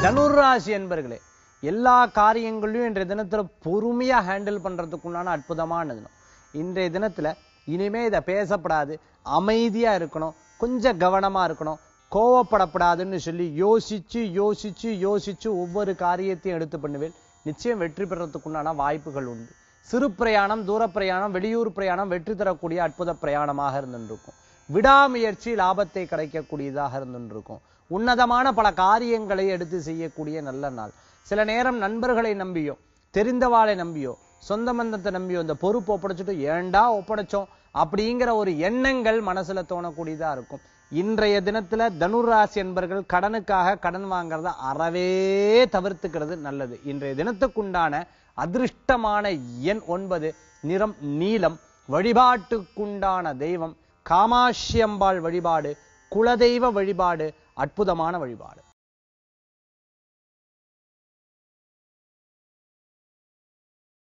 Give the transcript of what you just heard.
தனுராசி என்பர்களே எல்லா காரியங்களையும் இன்றைய தினத்துல பொறுமையா ஹேண்டில் பண்றதுக்குண்டான அற்புதமான தினம் இன்றைய தினத்துல இனிமே இதை பேசப்படாது அமைதியா இருக்கணும் கொஞ்சம் கவனமா இருக்கணும் கோவப்படப்படாதுன்னு சொல்லி யோசிச்சு யோசிச்சு யோசிச்சு ஒவ்வொரு காரியத்தையும் எடுத்து பண்ணுவேன் நிச்சயம் வெற்றி பெறத்துக்குண்டான வாய்ப்புகள் உண்டு சிறு பிரயாணம் தூர பிரயாணம் வெளியூர் பிரயாணம் வெற்றி தரக்கூடிய அற்புத பிரயாணமாக இருந்துருக்கும் விடாமுயற்சி லாபத்தை கிடைக்கக்கூடியதாக இருந்துருக்கும் உன்னதமான பல காரியங்களை எடுத்து செய்யக்கூடிய நல்ல நாள் சில நேரம் நண்பர்களை நம்பியோ தெரிந்தவாளை நம்பியோ சொந்த பந்தத்தை நம்பியோ இந்த பொறுப்பு ஒப்படைச்சிட்டு ஏண்டா ஒப்படைச்சோம் அப்படிங்கிற ஒரு எண்ணங்கள் மனசுல தோணக்கூடியதா இருக்கும் இன்றைய தினத்துல தனுராசி என்பர்கள் கடனுக்காக கடன் வாங்குறத அறவே தவிர்த்துக்கிறது நல்லது இன்றைய தினத்துக்குண்டான அதிர்ஷ்டமான எண் ஒன்பது நிறம் நீலம் வழிபாட்டுக்குண்டான தெய்வம் காமாட்சி அம்பாள் வழிபாடு குலதெய்வ வழிபாடு அற்புதமான வழிபாடு